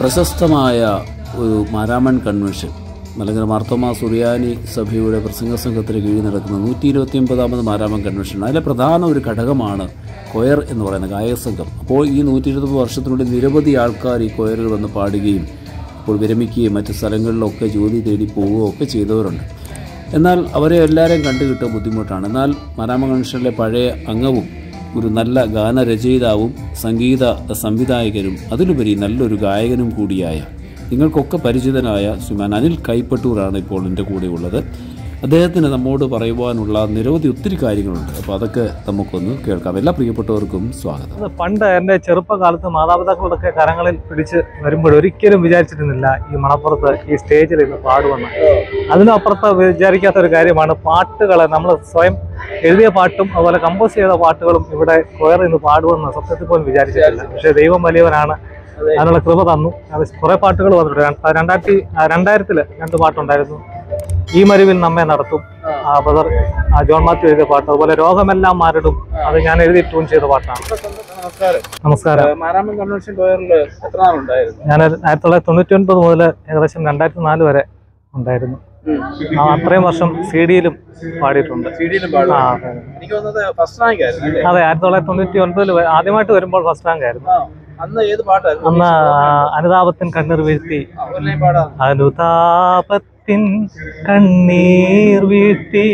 പ്രശസ്തമായ ഒരു മാരാമൺ കൺവെൻഷൻ മലങ്കര മാർത്തോമ സുറിയാനി സഭയുടെ പ്രസംഗ സംഘത്തിന് കീഴിൽ നടക്കുന്ന നൂറ്റി ഇരുപത്തി ഒമ്പതാമത് മാരാമൺ കൺവെൻഷൻ അതിലെ പ്രധാന ഒരു ഘടകമാണ് കൊയർ എന്ന് പറയുന്ന ഗായക സംഘം അപ്പോൾ ഈ നൂറ്റി ഇരുപത് വർഷത്തിനുള്ളിൽ നിരവധി ആൾക്കാർ ഈ കൊയറിൽ വന്ന് പാടുകയും ഇപ്പോൾ വിരമിക്കുകയും മറ്റു സ്ഥലങ്ങളിലൊക്കെ ജോലി തേടി പോവുകയോ ഒക്കെ ചെയ്തവരുണ്ട് എന്നാൽ അവരെ എല്ലാവരെയും കണ്ടുകിട്ടുക ബുദ്ധിമുട്ടാണ് എന്നാൽ മാരാമ കൺവെൻഷനിലെ പഴയ അംഗവും ഒരു നല്ല ഗാനരചയിതാവും സംഗീത സംവിധായകനും അതിലുപരി നല്ലൊരു ഗായകനും കൂടിയായ നിങ്ങൾക്കൊക്കെ പരിചിതനായ ശ്രീമാൻ അനിൽ കൈപ്പട്ടൂരാണ് ഇപ്പോൾ എൻ്റെ കൂടെ ഉള്ളത് അദ്ദേഹത്തിന് നമ്മോട് പറയുവാനുള്ള നിരവധി ഒത്തിരി കാര്യങ്ങളുണ്ട് അപ്പോൾ അതൊക്കെ നമുക്കൊന്ന് കേൾക്കാം എല്ലാ പ്രിയപ്പെട്ടവർക്കും സ്വാഗതം അത് പണ്ട് എൻ്റെ ചെറുപ്പകാലത്ത് മാതാപിതാക്കളുടെയൊക്കെ കരങ്ങളിൽ പിടിച്ച് വരുമ്പോൾ ഒരിക്കലും വിചാരിച്ചിരുന്നില്ല ഈ മണപ്പുറത്ത് ഈ സ്റ്റേജിൽ ഇന്ന് പാടുമെന്ന് അതിനപ്പുറത്ത് വിചാരിക്കാത്ത ഒരു കാര്യമാണ് പാട്ടുകൾ നമ്മൾ സ്വയം എഴുതിയ പാട്ടും അതുപോലെ കമ്പോസ് ചെയ്ത പാട്ടുകളും ഇവിടെ കൊയർ ഇന്ന് പാടുമെന്ന് സത്യത്തിൽ പോലും വിചാരിച്ചിട്ടില്ല പക്ഷേ ദൈവം വലിയവനാണ് അതിനുള്ള കൃപ തന്നു അത് കുറെ പാട്ടുകൾ വന്നിട്ടുണ്ട് രണ്ട് രണ്ടായിരത്തി ആ, രണ്ടായിരത്തില് രണ്ട് പാട്ടുണ്ടായിരുന്നു ഈ മരുവിൽ നമ്മെ നടത്തും ആ ബ്രദർ ആ ജോൺ മാത്യു എഴുതിയ പാട്ട് അതുപോലെ രോഗമെല്ലാം മാറിടും അത് ഞാൻ എഴുതി ട്യൂൺ ചെയ്ത പാട്ടാണ് നമസ്കാരം നമസ്കാരം മാരാമൻ കൺവെൻഷൻ കൊയറിൽ എത്ര നാളുണ്ടായിരുന്നു ഞാൻ ആയിരത്തി തൊള്ളായിരത്തി തൊണ്ണൂറ്റി ഒൻപത് മുതൽ ഏകദേശം രണ്ടായിരത്തി നാല് വരെ ഉണ്ടായിരുന്നു ആ അത്രയും വർഷം സി ഡിയിലും പാടിയിട്ടുണ്ട് സി ഡിയിലും ആ പാടും അതെ എനിക്ക് തോന്നുന്നത് ഫസ്റ്റ് റാങ്ക് ആയിരുന്നു അല്ലേ? അതെ ആയിരത്തി തൊള്ളായിരത്തി തൊണ്ണൂറ്റി ഒൻപതിൽ ആദ്യമായിട്ട് വരുമ്പോൾ ഫസ്റ്റ് റാങ്ക് ആയിരുന്നു ആ, അന്ന് ഏത് പാട്ടായിരുന്നു അന്ന് അനുതാപത്തിൻ കണ്ണീർ വീഴ്ത്തി ആ, ഒരു ലൈൻ പാടാം അനുതാപത്തിൻ കണ്ണീർ വീഴ്ത്തി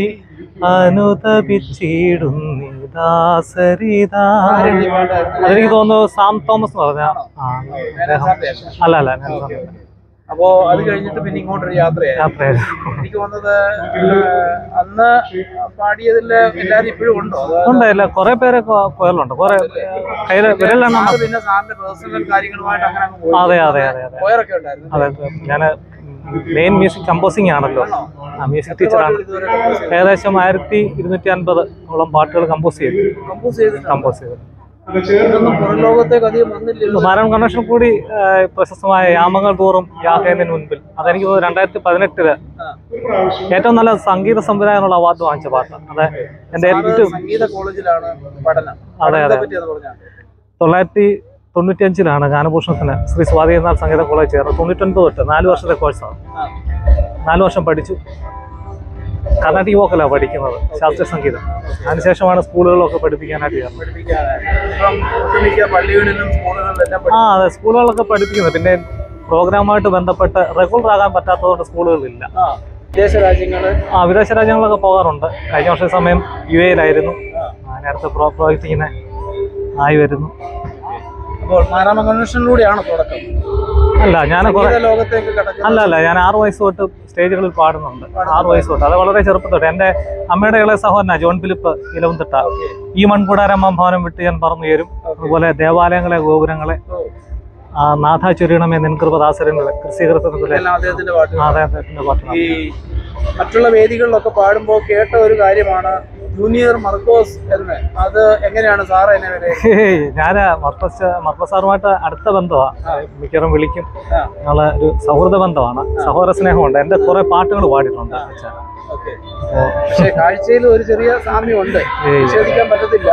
അനുതപിച്ചിടുന്നിദാസരിതാ അതെനിക്ക് തോന്നുന്നു സാം തോമസ് എന്ന് പറഞ്ഞ ആ, അദ്ദേഹം അല്ല അല്ല ഞാൻ സാം അപ്പോ അത് കഴിഞ്ഞിട്ട് പിന്നെ ഇങ്ങോട്ടൊരു യാത്രയായി യാത്രയായിരുന്നു എനിക്ക് തോന്നുന്നത് ആ, അന്ന് പാടിയതിൽ എല്ലാരും ഇപ്പോഴും ഉണ്ടോ അത് ഉണ്ട് ഇല്ല കുറെ പേര് കൊയലുണ്ട് കുറെ കയ്യില് വിരലെണ്ണം സാറ് പിന്നെ സാറിന്റെ പേഴ്സണൽ കാര്യങ്ങളുമായിട്ട് അങ്ങനെ അങ്ങ് പോയി അതെ അതെ അതെ അതെ കൊയറൊക്കെ ഉണ്ടായിരുന്നു അതെ ഞാൻ മെയിൻ മ്യൂസിക് കമ്പോസിങ് ആണല്ലോ ആ മ്യൂസിക് ടീച്ചറാണ് ഇതുവരെ ഏകദേശം ആയിരത്തി ഇരുന്നൂറ്റി അൻപത് ഓളം പാട്ടുകൾ കമ്പോസ് ചെയ്തു കമ്പോസ് ചെയ്തിട്ടുണ്ട് കമ്പോസ് ചെയ്തു ഇതൊന്നും പുറം ലോകത്തേക്ക് അധികം വന്നില്ലല്ലോ നാരായൺ കൺവെൻഷൻ കൂടി ആ, പ്രശസ്തമായ യാമങ്ങൾ തോറും യാഹേന്ദ്രന് മുൻപിൽ അതെനിക്ക് തോന്നുന്നു രണ്ടായിരത്തി പതിനെട്ടില് ഏറ്റവും നല്ല സംഗീത സംവിധായകനുള്ള അവാർഡ് വാങ്ങിച്ച പാട്ടാണ് അതെ എൻ്റെ സാറ് ഏറ്റവും സംഗീത കോളേജിലാണ് പഠനം അതെ, അതെ. പറ്റി അത് പറഞ്ഞാൽ തൊള്ളായിരത്തി തൊണ്ണൂറ്റിയഞ്ചിലാണ് ഗാനഭൂഷണത്തിന് ശ്രീ സ്വാതിനാൾ സംഗീത കോളേജ് ചേർന്നത് തൊണ്ണൂറ്റൊൻപത് തൊട്ട് നാല് വർഷത്തെ കോഴ്സാണ് നാല് വർഷം പഠിച്ചു കർണാട്ടിക് വോക്കലാണ് പഠിക്കുന്നത് ശാസ്ത്രീയ സംഗീതം അതിനുശേഷമാണ് സ്കൂളുകളിലൊക്കെ പഠിപ്പിക്കാനായിട്ട് ചേർന്നത് ഇപ്പം ഒട്ടുമിക്ക പള്ളികളിലും സ്കൂളുകളിലെല്ലാം ആ അതെ സ്കൂളുകളൊക്കെ പഠിപ്പിക്കുന്നത് പിന്നെ പ്രോഗ്രാമായിട്ട് ബന്ധപ്പെട്ട് റെഗുലർ ആകാൻ പറ്റാത്തതുകൊണ്ട് സ്കൂളുകളിലില്ല ആ, വിദേശ രാജ്യങ്ങള് ആ വിദേശ രാജ്യങ്ങളിലൊക്കെ പോകാറുണ്ട് കഴിഞ്ഞ വർഷ സമയം യു എയിലായിരുന്നു അതിനടുത്ത് പ്രോ പ്രോജക്റ്റ് ഇങ്ങനെ ആയി വരുന്നു അപ്പോൾ മാരാമ കൺവെൻഷനിലൂടെയാണ് തുടക്കം അല്ല ഞാൻ കുറെ സംഗീത ലോകത്തേക്ക് കടക്കുന്നത് അല്ല അല്ല ഞാൻ ആറ് വയസ്സ് തൊട്ട് സ്റ്റേജുകളിൽ പാടുന്നുണ്ട് ആറ് വയസ്സ് തൊട്ട് അത് വളരെ ചെറുപ്പം തൊട്ട് എൻ്റെ അമ്മയുടെ ഇളയ സഹോദരനാ ജോൺ ഫിലിപ്പ് ഇലവുംതിട്ട ഈ മൺകൂടാരമ്മ ഭവനം വിട്ട് ഞാൻ പറന്നു വരും അതുപോലെ ദേവാലയങ്ങളെ ഗോപുരങ്ങളെ ആ, നാഥ ചൊരിയണമേ നിൻകൃപദാസരങ്ങളെ കൃഷികൃത്യത്തിലെ എല്ലാം അദ്ദേഹത്തിന്റെ പാട്ടുകൾ അതെ അദ്ദേഹത്തിന്റെ പാട്ടാണ് ഈ മറ്റുള്ള വേദികളിലൊക്കെ പാടുമ്പോൾ കേട്ട ഒരു കാര്യമാണ് ജൂനിയർ മർക്കോസ് എന്ന് അത് എങ്ങനെയാണ് സാർ എന്നെ വരെ ഹേയ്, ഞാന് മർക്കസ് മർക്കസ് സാറുമായിട്ട് അടുത്ത ബന്ധമാണ് മിക്കറും വിളിക്കും ആ. ഞങ്ങള് ഒരു സൗഹൃദ ബന്ധമാണ് സഹോദര സ്നേഹമുണ്ട് എൻ്റെ കുറെ പാട്ടുകൾ പാടിയിട്ടുണ്ട് അച്ഛാ. ഓക്കെ പക്ഷെ കാഴ്ചയിൽ ഒരു ചെറിയ സാമ്യമുണ്ട് ഏയ്. നിഷേധിക്കാൻ പറ്റത്തില്ല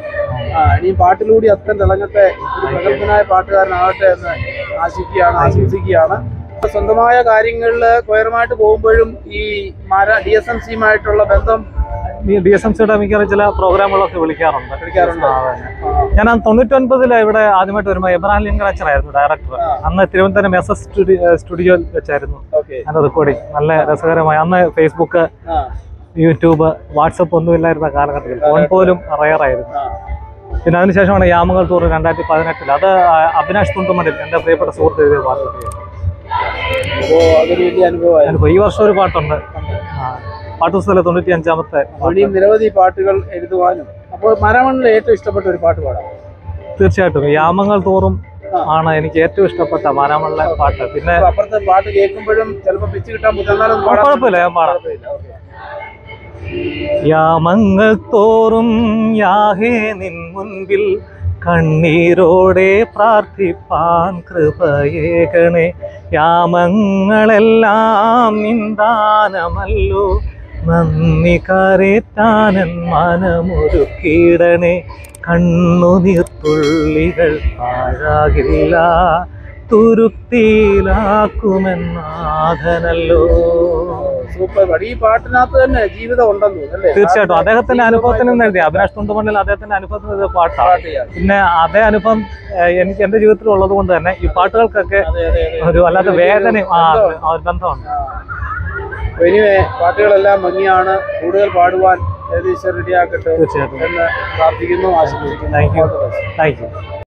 ആ ഇനി പാട്ടിലൂടെ അത്തം തിളങ്ങട്ടെ ഒരു പ്രഗത്ഭനായ പാട്ടുകാരനാകട്ടെ എന്ന് ആശിക്കുകയാണ് ആശംസിക്കുകയാണ് സ്വന്തമായ കാര്യങ്ങളിൽ കൊയറുമായിട്ട് പോകുമ്പോഴും ഈ മര ഡി എസ് എം സിയുമായിട്ടുള്ള ബന്ധം ഈ ഡി എസ് എം സിയുടെ മിക്കവാറും ചില പ്രോഗ്രാമുകളൊക്കെ വിളിക്കാറുണ്ട് വിളിക്കാറുണ്ട്. ആ, അതെ. ഞാൻ അന്ന് തൊണ്ണൂറ്റൊൻപതില് ഇവിടെ ആദ്യമായിട്ട് വരുമ്പോൾ എബ്രഹാം ലിങ്കർ അച്ഛനായിരുന്നു ഡയറക്ടർ ആ. അന്ന് തിരുവനന്തപുരം എസ് എസ് സ്റ്റുഡിയോ സ്റ്റുഡിയോയിൽ വെച്ചായിരുന്നു ഓക്കെ അതിന്റെ റെക്കോർഡിങ് നല്ല രസകരമായ അന്ന് ഫേസ്ബുക്ക് ആ യൂട്യൂബ് വാട്സപ്പ് ഒന്നും ഇല്ലായിരുന്ന കാലഘട്ടത്തിൽ ഫോൺ പോലും റയറായിരുന്നു ആ പിന്നെ അതിനുശേഷമാണ് യാമങ്ങൾ ടൂർ രണ്ടായിരത്തി പതിനെട്ടിൽ അത് ആ, അഭിനാഷ് തുണ്ടുമണ്ണിൽ എൻ്റെ പ്രിയപ്പെട്ട സുഹൃത്ത് എഴുതിയ പാട്ട് അപ്പോ അതൊരു വലിയ അനുഭവമായിരുന്നു ഞാനിപ്പോ ഈ വർഷം ഒരു പാട്ടുണ്ട് ആ, പാട്ടുപുസ്തകത്തിലെ തൊണ്ണൂറ്റി അഞ്ചാമത്തെ ഇനിയും നിരവധി പാട്ടുകൾ എഴുതുവാനും അപ്പോൾ മരമണ്ണിൽ ഏറ്റവും ഇഷ്ടപ്പെട്ട ഒരു പാട്ട് പാടാം തീർച്ചയായിട്ടും യാമങ്ങൾ തോറും ആണ് എനിക്ക് ഏറ്റവും ഇഷ്ടപ്പെട്ട മാരാമണിലെ പാട്ട് പിന്നെ അപ്പൊ അപ്പുറത്തെ പാട്ട് കേൾക്കുമ്പോഴും ചിലപ്പോൾ പിച്ച് കിട്ടാൻ ബുദ്ധിമുട്ടാലും ആ, കുഴപ്പമില്ല ഞാൻ പാടാം യാമങ്ങൾ തോറും യാഹേ നിൻ മുൻപിൽ കണ്ണീരോടെ പ്രാർത്ഥിപ്പാൻ കൃപയേകണേ യാമങ്ങളെല്ലാം നിന്ദാനമല്ലോ നന്ദി കരേറ്റാനൻ മനമൊരുക്കിടണേ കണ്ണുനീർത്തുള്ളികൾ പാഴാകില്ല തുരുത്തിയിലാക്കുമെന്നാഥനല്ലോ സൂപ്പർ പാട്ട് ഈ പാട്ടിനകത്ത് തന്നെ ജീവിതം ഉണ്ടെന്ന് തോന്നുന്നു അല്ലേ തീർച്ചയായിട്ടും അദ്ദേഹത്തിന്റെ അനുഭവത്തിൽ നിന്ന് എഴുതി അഭിലാഷ് തുണ്ടുമണ്ണിൽ അദ്ദേഹത്തിന്റെ അനുഭവത്തിൽ നിന്ന് എഴുതിയ പാട്ടാണ് പാട്ട് ചെയ്യാം. പിന്നെ അതേ അനുഭവം ഏഹ്, എനിക്ക് എന്റെ ജീവിതത്തിൽ ഉള്ളത് കൊണ്ട് തന്നെ ഈ പാട്ടുകൾക്കൊക്കെ അതെ, അതെ, അതെ. ഒരു വല്ലാത്ത ഒരു വേദനയും ആ ബന്ധമുണ്ട്. ആ ഒരു ബന്ധമുണ്ട് ആ. അപ്പൊ ഇനിവേ പാട്ടുകളെല്ലാം ഭംഗിയാണ് കൂടുതൽ പാടുവാൻ ജഗദീശ്വർ റെഡിയാക്കട്ടെ തീർച്ചയായിട്ടും എന്ന് പ്രാർത്ഥിക്കുന്നു ആശംസിക്കുന്നു താങ്ക് യു താങ്ക് യു